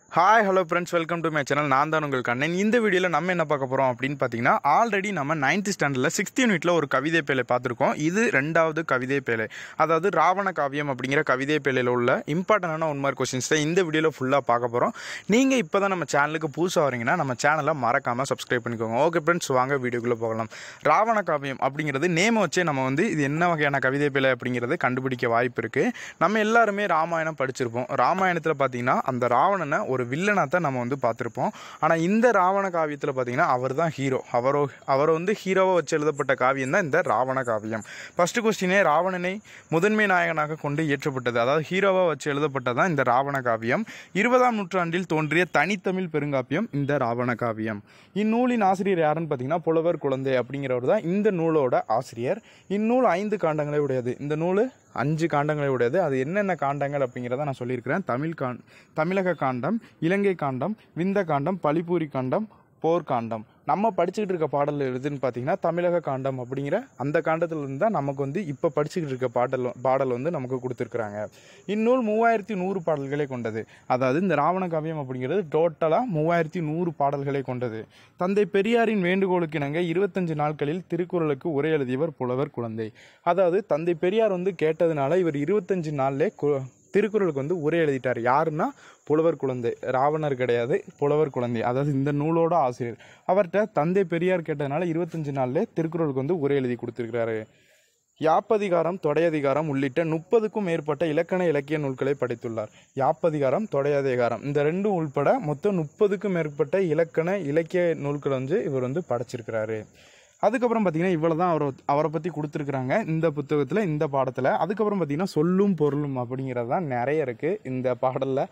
hi hello friends welcome to my channel நான் தான் உங்கள் கண்ணன் இந்த வீடியோவில் நம்ம என்ன பார்க்க போகிறோம் அப்படின்னு பார்த்தீங்கன்னா ஆல்ரெடி நம்ம நைன்த் ஸ்டாண்டர்டில் சிக்ஸ்த் யூனிட்டில் ஒரு கவிதை பேழை பார்த்துருக்கோம் இது ரெண்டாவது கவிதை பேழை அதாவது ராவண காவியம் அப்படிங்கிற கவிதை பேழையில் உள்ள இம்பார்ட்டண்டான ஒன் மார்க் கொஸ்டின்ஸ் தான் இந்த வீடியோவில் ஃபுல்லாக பார்க்க போகிறோம் நீங்கள் இப்போ தான் நம்ம சேனலுக்கு புதுசாக வரீங்கன்னா நம்ம சேனலை மறக்காமல் சப்ஸ்கிரைப் பண்ணிக்கோங்க ஓகே ஃப்ரெண்ட்ஸ் வாங்க வீடியோக்குள்ளே போகலாம் ராவண காவியம் அப்படிங்கிறது நேமை வச்சே நம்ம வந்து இது என்ன வகையான கவிதை பேழை அப்படிங்கிறது கண்டுபிடிக்க வாய்ப்பு இருக்குது நம்ம எல்லாருமே ராமாயணம் படிச்சிருப்போம் ராமாயணத்தில் பார்த்தீங்கன்னா அந்த ராவணனை ஒரு வில்லனாக தான் நம்ம வந்து பார்த்துருப்போம் ஆனால் இந்த ராவண காவியத்தில் பார்த்தீங்கன்னா அவர் தான் ஹீரோ அவரோ அவரை வந்து ஹீரோவாக வச்சு எழுதப்பட்ட காவியம் தான் இந்த ராவண காவியம் ஃபஸ்ட்டு கொஸ்டினே ராவணனை முதன்மை நாயகனாக கொண்டு இயற்றப்பட்டது அதாவது ஹீரோவாக வச்சு எழுதப்பட்டதான் இந்த ராவண காவியம் இருபதாம் நூற்றாண்டில் தோன்றிய தனித்தமிழ் பெருங்காப்பியம் இந்த ராவண காவியம் இந்நூலின் ஆசிரியர் யாருன்னு பார்த்தீங்கன்னா புலவர் குழந்தை அப்படிங்கிறவர் தான் இந்த நூலோட ஆசிரியர் இந்நூல் ஐந்து காண்டங்களை உடையது இந்த நூல் அஞ்சு காண்டங்களை உடையது அது என்னென்ன காண்டங்கள் அப்படிங்கிறத நான் சொல்லியிருக்கிறேன் தமிழ் காண் தமிழக காண்டம் இலங்கை காண்டம் விந்த காண்டம் பலிபூரி காண்டம் போர்க்காண்டம் நம்ம படிச்சுக்கிட்டு இருக்க பாடல் எதுன்னு பார்த்தீங்கன்னா தமிழக காண்டம் அப்படிங்கிற அந்த காண்டத்திலிருந்து தான் நமக்கு வந்து இப்போ படிச்சுக்கிட்டு இருக்க பாடல் பாடல் வந்து நமக்கு கொடுத்துருக்குறாங்க இந்நூல் மூவாயிரத்தி நூறு பாடல்களை கொண்டது அதாவது இந்த ராவண காவியம் அப்படிங்கிறது டோட்டலாக மூவாயிரத்தி நூறு பாடல்களை கொண்டது தந்தை பெரியாரின் வேண்டுகோளுக்கு இணங்க இருபத்தஞ்சு நாட்களில் திருக்குறளுக்கு உரை எழுதியவர் புலவர் குழந்தை அதாவது தந்தை பெரியார் வந்து கேட்டதுனால இவர் இருபத்தஞ்சு நாள்லே கு திருக்குறளுக்கு வந்து உரை எழுதிட்டார் யாருன்னா புலவர் குழந்தை ராவணர் கிடையாது புலவர் குழந்தை அதாவது இந்த நூலோட ஆசிரியர் அவர்கிட்ட தந்தை பெரியார் கேட்டதுனால இருபத்தஞ்சு நாள்ல திருக்குறளுக்கு வந்து உரை எழுதி கொடுத்துருக்கிறாரு யாப்பதிகாரம் தொடையதிகாரம் உள்ளிட்ட முப்பதுக்கும் மேற்பட்ட இலக்கண இலக்கிய நூல்களை படைத்துள்ளார் யாப்பதிகாரம் தொடையதிகாரம் இந்த ரெண்டும் உள்பட மொத்தம் முப்பதுக்கும் மேற்பட்ட இலக்கண இலக்கிய நூல்களை வந்து இவர் வந்து படைச்சிருக்கிறாரு அதுக்கப்புறம் பார்த்தீங்கன்னா இவ்வளோ தான் அவரை அவரை பற்றி கொடுத்துருக்குறாங்க இந்த புத்தகத்தில் இந்த பாடத்தில் அதுக்கப்புறம் பார்த்தீங்கன்னா சொல்லும் பொருளும் அப்படிங்கிறது தான் நிறைய இருக்குது இந்த பாடலில்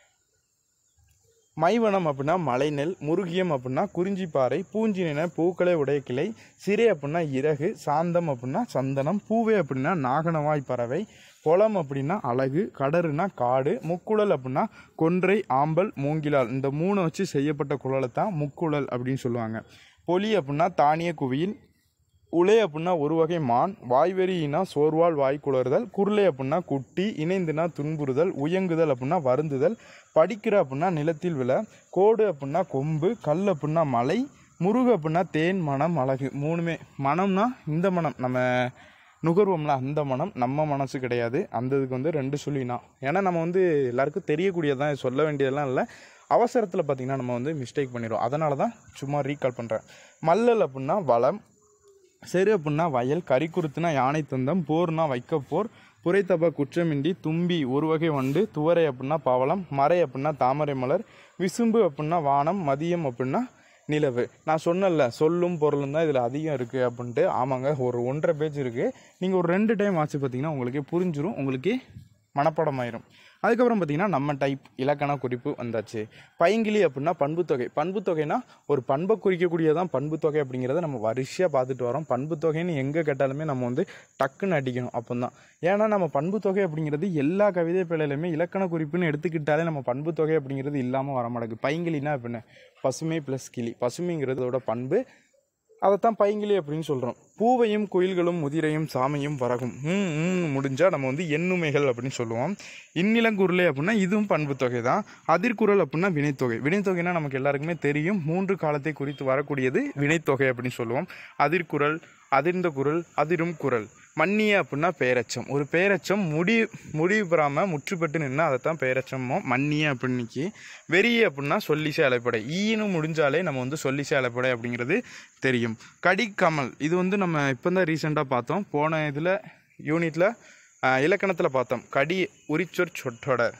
மைவனம் அப்படின்னா மலைநெல் முருகியம் அப்படின்னா குறிஞ்சிப்பாறை பூஞ்சின பூக்களை உடைய கிளை சிறை அப்படின்னா இறகு சாந்தம் அப்படின்னா சந்தனம் பூவே அப்படின்னா நாகனவாய் பறவை குளம் அப்படின்னா அழகு கடறுனா காடு முக்குழல் அப்படின்னா கொன்றை ஆம்பல் மூங்கிலால் இந்த மூணை வச்சு செய்யப்பட்ட குழலை தான் முக்குழல் அப்படின்னு சொல்லுவாங்க பொலி அப்படின்னா தானிய குவியில் உலை அப்படின்னா ஒரு வகை மான் வாய்வெறியினா சோர்வால் வாய் குளறுதல் குருளை அப்படின்னா குட்டி இணைந்துனா துன்புறுதல் உயங்குதல் அப்படின்னா வருந்துதல் படிக்கிற அப்படின்னா நிலத்தில் விழ கோடு அப்படின்னா கொம்பு கல் அப்படின்னா மலை முருகு அப்படின்னா தேன் மனம் அழகு மூணுமே மனம்னா இந்த மனம் நம்ம நுகர்வோம்ல அந்த மனம் நம்ம மனசு கிடையாது அந்த இதுக்கு வந்து ரெண்டு சொல்லினா ஏன்னா நம்ம வந்து எல்லாருக்கும் தெரியக்கூடியதான் சொல்ல வேண்டியதெல்லாம் இல்லை அவசரத்தில் பார்த்திங்கன்னா நம்ம வந்து மிஸ்டேக் பண்ணிடுவோம் அதனால தான் சும்மா ரீகால் பண்ணுறேன் மல்லல் அப்படின்னா வளம் செரு அப்படின்னா வயல் கரிக்குருத்துனா யானை தந்தம் போர்னா வைக்க போர் புரைத்தப குற்றமின்றி தும்பி ஒரு வகை வண்டு துவரை அப்படின்னா பவளம் மறை அப்படின்னா தாமரை மலர் விசும்பு அப்படின்னா வானம் மதியம் அப்படின்னா நிலவு நான் சொன்னல சொல்லும் பொருளும் தான் இதில் அதிகம் இருக்குது அப்படின்ட்டு ஆமாங்க ஒரு ஒன்றரை பேஜ் இருக்குது நீங்கள் ஒரு ரெண்டு டைம் வாட்சி பார்த்தீங்கன்னா உங்களுக்கே புரிஞ்சிரும் உங்களுக்கே மனப்படமாயிரும் அதுக்கப்புறம் பார்த்தீங்கன்னா நம்ம டைப் இலக்கண குறிப்பு வந்தாச்சு பைங்கிலி அப்படின்னா பண்புத்தொகை பண்புத்தொகைனா ஒரு பண்பை குறிக்கக்கூடியதான் பண்புத்தொகை அப்படிங்கிறத நம்ம வரிசையாக பார்த்துட்டு வரோம் பண்புத்தொகைன்னு எங்கே கேட்டாலுமே நம்ம வந்து டக்குன்னு அடிக்கணும் அப்போ தான் ஏன்னா நம்ம பண்புத்தொகை அப்படிங்கிறது எல்லா கவிதை பிழையிலுமே இலக்கண குறிப்புன்னு எடுத்துக்கிட்டாலே நம்ம பண்புத்தொகை அப்படிங்கிறது இல்லாமல் வர மாட்டேங்குது பைங்கிலினா எப்படின்னு பசுமை ப்ளஸ் கிளி பசுமைங்கிறதோட பண்பு அதைத்தான் பைங்கிலி அப்படின்னு சொல்கிறோம் பூவையும் குயில்களும் முதிரையும் சாமையும் பறகும் ம் ம் முடிஞ்சால் நம்ம வந்து எண்ணுமைகள் அப்படின்னு சொல்லுவோம் இந்நிலங்குருளை அப்படின்னா இதுவும் பண்பு தொகை தான் அதிர்குரல் அப்படின்னா வினைத்தொகை வினைத்தொகைனா நமக்கு எல்லாருக்குமே தெரியும் மூன்று காலத்தை குறித்து வரக்கூடியது வினைத்தொகை அப்படின்னு சொல்லுவோம் அதிர்குரல் அதிர்ந்த குரல் அதிரும் குரல் மன்னிய அப்படின்னா பெயரச்சம் ஒரு பெயரச்சம் முடி முடிவு பெறாமல் முற்றுப்பட்டு நின்று அதை தான் பெயரச்சமோ மன்னிய அப்படின்னிக்கு வெறிய அப்படின்னா சொல்லிசை அலைப்படை ஈன்னு முடிஞ்சாலே நம்ம வந்து சொல்லிசை அலைப்படை அப்படிங்கிறது தெரியும் கடிக்கமல் இது வந்து நம்ம இப்போ தான் ரீசெண்டாக பார்த்தோம் போன இதில் யூனிட்டில் இலக்கணத்தில் பார்த்தோம் கடி உரிச்சொற் சொற்றொடர்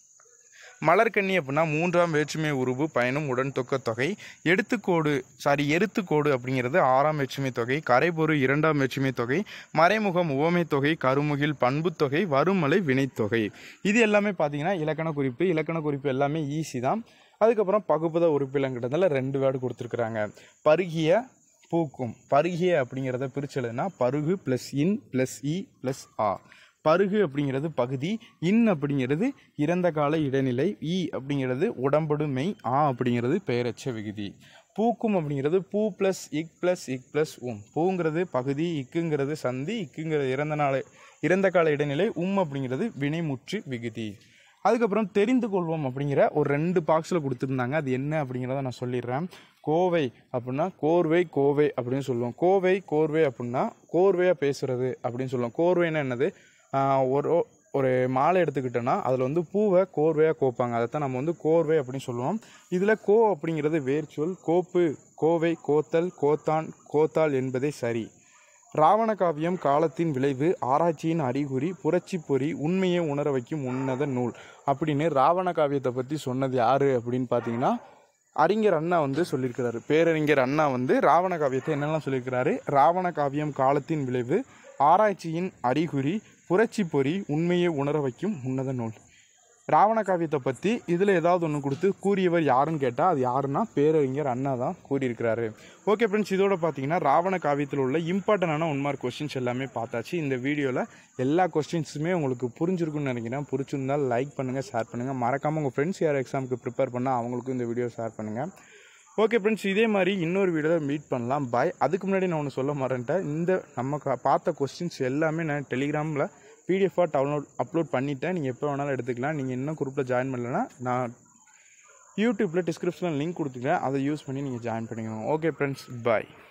மலர்கண்ணி அப்படின்னா மூன்றாம் வேற்றுமை உருவு பயனும் உடன் தொக்க தொகை எடுத்துக்கோடு சாரி எருத்துக்கோடு அப்படிங்கிறது ஆறாம் வேற்றுமை தொகை கரைபொரு இரண்டாம் வேற்றுமை தொகை மறைமுகம் உவமை தொகை கருமுகில் பண்புத்தொகை வருமலை வினைத்தொகை இது எல்லாமே பார்த்தீங்கன்னா இலக்கண குறிப்பு இலக்கண குறிப்பு எல்லாமே ஈஸி தான் அதுக்கப்புறம் பகுப்பத உறுப்பிலங்கிறதுல ரெண்டு வேர்டு கொடுத்துருக்குறாங்க பருகிய பூக்கும் பருகிய அப்படிங்கிறத பிரிச்சலுன்னா பருகு ப்ளஸ் இன் ப்ளஸ் இ ப்ளஸ் ஆ பருகு அப்படிங்கிறது பகுதி இன் அப்படிங்கிறது இறந்த கால இடைநிலை இ அப்படிங்கிறது உடம்படு மெய் ஆ அப்படிங்கிறது பெயரச்ச விகுதி பூக்கும் அப்படிங்கிறது பூ ப்ளஸ் இக் ப்ளஸ் இக் ப்ளஸ் உம் பூங்கிறது பகுதி இக்குங்கிறது சந்தி இக்குங்கிறது இறந்த நாள இறந்த கால இடைநிலை உம் அப்படிங்கிறது வினைமுற்று விகுதி அதுக்கப்புறம் தெரிந்து கொள்வோம் அப்படிங்கிற ஒரு ரெண்டு பாக்ஸில் கொடுத்துருந்தாங்க அது என்ன அப்படிங்கிறத நான் சொல்லிடுறேன் கோவை அப்படின்னா கோர்வை கோவை அப்படின்னு சொல்லுவோம் கோவை கோர்வை அப்படின்னா கோர்வையாக பேசுறது அப்படின்னு சொல்லுவோம் கோர்வைன்னா என்னது ஆஹ் ஒரு ஒரு மாலை எடுத்துக்கிட்டோன்னா அதில் வந்து பூவை கோர்வையாக கோப்பாங்க அதைத்தான் நம்ம வந்து கோர்வை அப்படின்னு சொல்லுவோம் இதில் கோ அப்படிங்கிறது வேர்ச்சொல் கோப்பு கோவை கோத்தல் கோத்தான் கோத்தால் என்பதே சரி ராவண காவியம் காலத்தின் விளைவு ஆராய்ச்சியின் அறிகுறி புரட்சி பொறி உண்மையை உணர வைக்கும் உன்னத நூல் அப்படின்னு ராவண காவியத்தை பற்றி சொன்னது யாரு அப்படின்னு பார்த்தீங்கன்னா அறிஞர் அண்ணா வந்து சொல்லியிருக்கிறாரு பேரறிஞர் அண்ணா வந்து ராவண காவியத்தை என்னெல்லாம் சொல்லியிருக்கிறாரு ராவண காவியம் காலத்தின் விளைவு ஆராய்ச்சியின் அறிகுறி புரட்சி பொறி உண்மையை உணர வைக்கும் உன்னத நூல் ராவண காவியத்தை பற்றி இதில் ஏதாவது ஒன்று கொடுத்து கூறியவர் யாருன்னு கேட்டால் அது யாருன்னா பேரறிஞர் அண்ணா தான் கூறியிருக்கிறாரு ஓகே ஃப்ரெண்ட்ஸ் இதோட பார்த்தீங்கன்னா ராவண காவியத்தில் உள்ள இம்பார்ட்டண்டான ஒன் மார்க் கொஸ்டின்ஸ் எல்லாமே பார்த்தாச்சு இந்த வீடியோவில் எல்லா கொஸ்டின்ஸுமே உங்களுக்கு புரிஞ்சிருக்குன்னு நினைக்கிறேன் பிடிச்சிருந்தால் லைக் பண்ணுங்கள் ஷேர் பண்ணுங்கள் மறக்காமல் உங்கள் ஃப்ரெண்ட்ஸ் யார் எக்ஸாமுக்கு ப்ரிப்பேர் பண்ணால் அவங்களுக்கும் இந்த வீடியோ ஷேர் பண்ணுங்கள் ஓகே ஃப்ரெண்ட்ஸ் இதே மாதிரி இன்னொரு வீடியோவில் மீட் பண்ணலாம் பாய் அதுக்கு முன்னாடி நான் ஒன்று சொல்ல மறந்துட்டேன் இந்த நம்ம கா- பார்த்த கொஸ்டின்ஸ் எல்லாமே நான் டெலிகிராமில் பிடிஎஃபாக டவுன்லோட் அப்லோட் பண்ணிட்டேன் நீங்கள் எப்போ வேணாலும் எடுத்துக்கலாம் நீங்கள் இன்னும் குரூப்பில் ஜாயின் பண்ணலைன்னா நான் யூடியூப்பில் டிஸ்கிரிப்ஷனில் லிங்க் கொடுத்துருக்கேன் அதை யூஸ் பண்ணி நீங்கள் ஜாயின் பண்ணிக்கணும் ஓகே ஃப்ரெண்ட்ஸ் பாய்